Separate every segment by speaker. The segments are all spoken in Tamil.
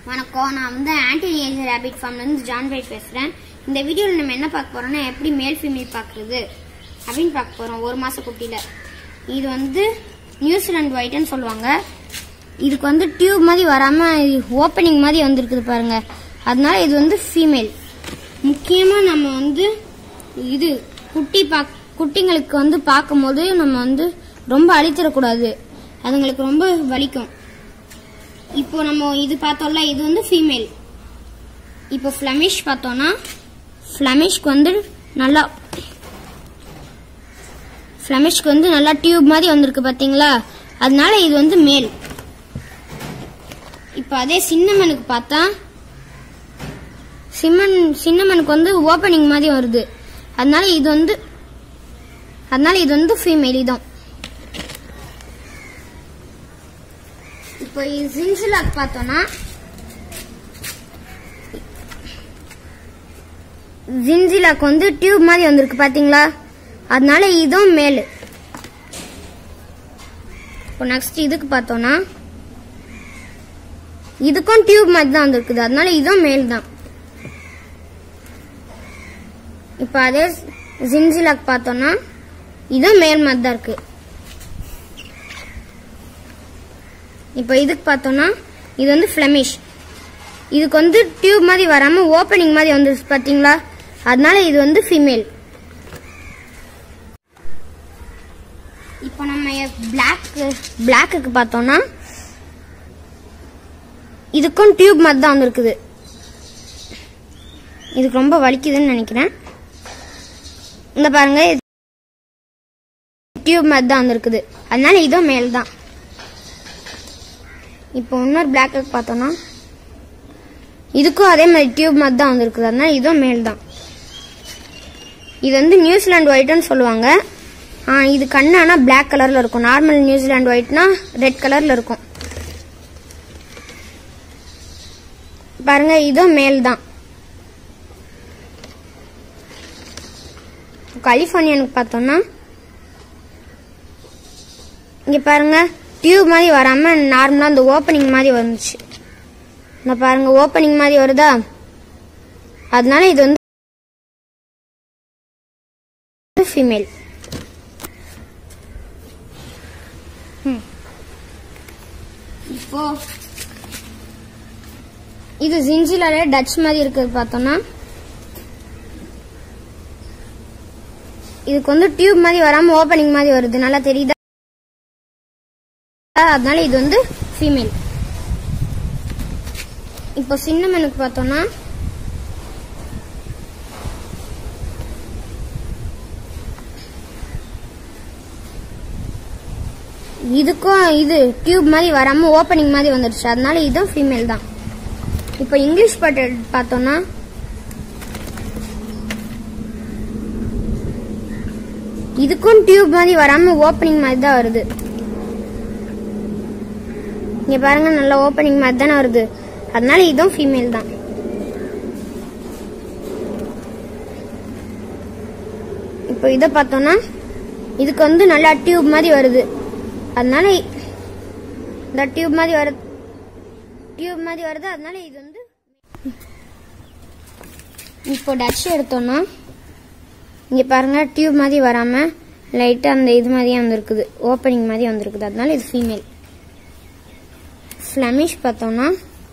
Speaker 1: வணக்கம் நான் வந்து ஆன்டி ஏஜ் ரேபிட் ஃபார்ம்லேருந்து ஜான் பை பேசுகிறேன் இந்த வீடியோவில் நம்ம என்ன பார்க்க போறோம்னா எப்படி மேல் ஃபீமேல் பார்க்குறது அப்படின்னு பார்க்க போகிறோம் ஒரு மாத குட்டியில் இது வந்து நியூசிலாந்து ஒயிட்னு சொல்லுவாங்க இதுக்கு வந்து டியூப் மாதிரி வராமல் ஓப்பனிங் மாதிரி வந்திருக்குது பாருங்க அதனால இது வந்து ஃபீமேல் முக்கியமாக நம்ம வந்து இது குட்டி பாக் குட்டிங்களுக்கு வந்து பார்க்கும்போது நம்ம வந்து ரொம்ப அழித்திடக்கூடாது அதுங்களுக்கு ரொம்ப வலிக்கும் இப்போ நம்ம இது பார்த்தோம்ல இது வந்து ஃபீமேல் இப்போ ஃப்ளமிஷ் பார்த்தோம்னா ஃப்ளமிஷ்க்கு வந்து நல்லா ஃப்ளமிஷ்க்கு வந்து நல்லா டியூப் மாதிரி வந்திருக்கு பார்த்தீங்களா அதனால இது வந்து மேல் இப்போ அதே சின்னமனுக்கு பார்த்தா சிம்மன் சின்னமனுக்கு வந்து ஓப்பனிங் மாதிரி வருது அதனால இது வந்து அதனால இது வந்து ஃபீமேல் இதான் இப்போ ஜின்சிலாக் பார்த்தோம்னா ஜின்சிலாக் வந்து டியூப் மாதிரி வந்திருக்கு பாத்தீங்களா அதனால இதுவும் மேல் இப்போ நெக்ஸ்ட் இதுக்கு பார்த்தோம்னா இதுக்கும் டியூப் மாதிரி தான் வந்திருக்குது அதனால இதுவும் மேல் தான் இப்போ அதே ஜின்சிலாக் பார்த்தோம்னா இதுவும் மேல் மாதிரி தான் இருக்கு இப்போ இதுக்கு பார்த்தோம்னா இது வந்து ஃப்ளமிஷ் இதுக்கு வந்து டியூப் மாதிரி வராம ஓப்பனிங் மாதிரி வந்துருச்சு பாத்தீங்களா அதனால இது வந்து ஃபீமேல் இப்போ நம்ம பிளாக் பிளாக்குக்கு பார்த்தோம்னா இதுக்கும் டியூப் மாதிரி தான் வந்திருக்குது இதுக்கு ரொம்ப வலிக்குதுன்னு நினைக்கிறேன் இந்த பாருங்க டியூப் மாதிரி தான் வந்திருக்குது அதனால இதுவும் மேல் தான் இப்போ இன்னொரு பிளாக் பார்த்தோம்னா இதுக்கும் அதே மாதிரி டியூப் மாதிரி தான் வந்திருக்குது அதனால இதுவும் மேல் தான் இது வந்து நியூசிலாந்து ஒயிட்னு சொல்லுவாங்க ஆ, இது கண்ணு ஆனால் பிளாக் கலரில் இருக்கும் நார்மல் நியூசிலாந்து ஒயிட்னா ரெட் கலரில் இருக்கும் பாருங்க இதுவும் மேல் தான் கலிஃபோர்னியனுக்கு பார்த்தோம்னா இங்க பாருங்க டியூப் மாதிரி வராம நார்மலா அந்த ஓப்பனிங் மாதிரி வந்துச்சு இந்த பாருங்க ஓப்பனிங் மாதிரி வருதா அதனால இது வந்து ஃபீமேல் இப்போ இது ஜிஞ்சிலாலே டச் மாதிரி இருக்குது பார்த்தோம்னா இதுக்கு வந்து டியூப் மாதிரி வராம ஓப்பனிங் மாதிரி வருது நல்லா தெரியுதா அதனால இது வந்து ஃபீமேல் இப்போ சின்னமனுக்கு பார்த்தோம்னா இதுக்கும் இது டியூப் மாதிரி வராம ஓப்பனிங் மாதிரி வந்துடுச்சு அதனால இதுவும் ஃபீமேல் தான் இப்போ இங்கிலீஷ் பாட்டு பார்த்தோம்னா இதுக்கும் டியூப் மாதிரி வராம ஓப்பனிங் மாதிரி தான் வருது இங்க பாருங்க நல்ல ஓப்பனிங் மாதிரி தானே வருது அதனால இதுவும் ஃபீமேல் தான் இப்போ இதை பார்த்தோம்னா இதுக்கு வந்து நல்லா டியூப் மாதிரி வருது அதனால இ- இந்த டியூப் மாதிரி வர டியூப் மாதிரி வருது அதனால இது வந்து இப்போ டச் எடுத்தோம்னா இங்க பாருங்க டியூப் மாதிரி வராம லைட்டா அந்த இது மாதிரியே வந்திருக்குது ஓப்பனிங் மாதிரி வந்திருக்குது அதனால இது ஃபீமேல் ஃப்ளமிஷ் பார்த்தோம்னா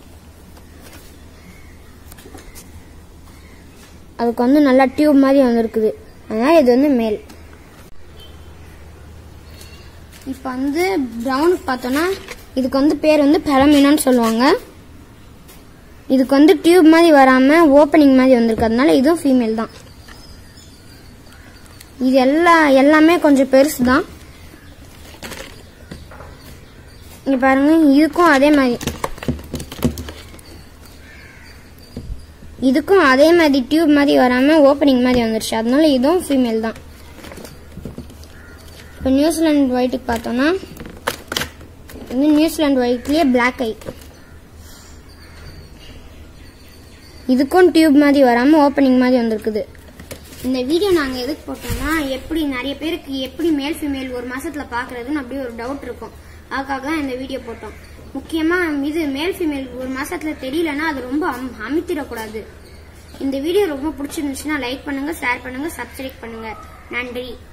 Speaker 1: அதுக்கு வந்து நல்லா டியூப் மாதிரி வந்திருக்குது அதனால இது வந்து மேல் இப்போ வந்து ப்ரௌனுக்கு பார்த்தோம்னா இதுக்கு வந்து பேர் வந்து பெரமினான்னு சொல்லுவாங்க இதுக்கு வந்து டியூப் மாதிரி வராம ஓப்பனிங் மாதிரி வந்திருக்கு அதனால இதுவும் ஃபீமேல் தான் இது எல்லா எல்லாமே கொஞ்சம் பெருசு தான் இங்க பாருங்க இதுக்கும் அதே மாதிரி இதுக்கும் அதே மாதிரி டியூப் மாதிரி வராம ஓப்பனிங் மாதிரி வந்துருச்சு அதனால இதுவும் ஃபீமேல் தான் இப்போ நியூசிலாந்து ஒயிட்டுக்கு பார்த்தோம்னா இது நியூசிலாந்து ஒயிட்லயே Black ஐ இதுக்கும் டியூப் மாதிரி வராம ஓப்பனிங் மாதிரி வந்திருக்குது இந்த வீடியோ நாங்க எதுக்கு போட்டோம்னா எப்படி நிறைய பேருக்கு எப்படி மேல் ஃபீமேல் ஒரு மாசத்துல பாக்குறதுன்னு அப்படி ஒரு டவுட் இருக்கும் அதுக்காக தான் இந்த வீடியோ போட்டோம் முக்கியமா இது மேல் ஃபீமேல் ஒரு மாசத்துல தெரியலன்னா அது ரொம்ப அம்- அமுத்திடக்கூடாது இந்த வீடியோ ரொம்ப பிடிச்சிருந்துச்சுன்னா லைக் பண்ணுங்க ஷேர் பண்ணுங்க சப்ஸ்கிரைப் பண்ணுங்க நன்றி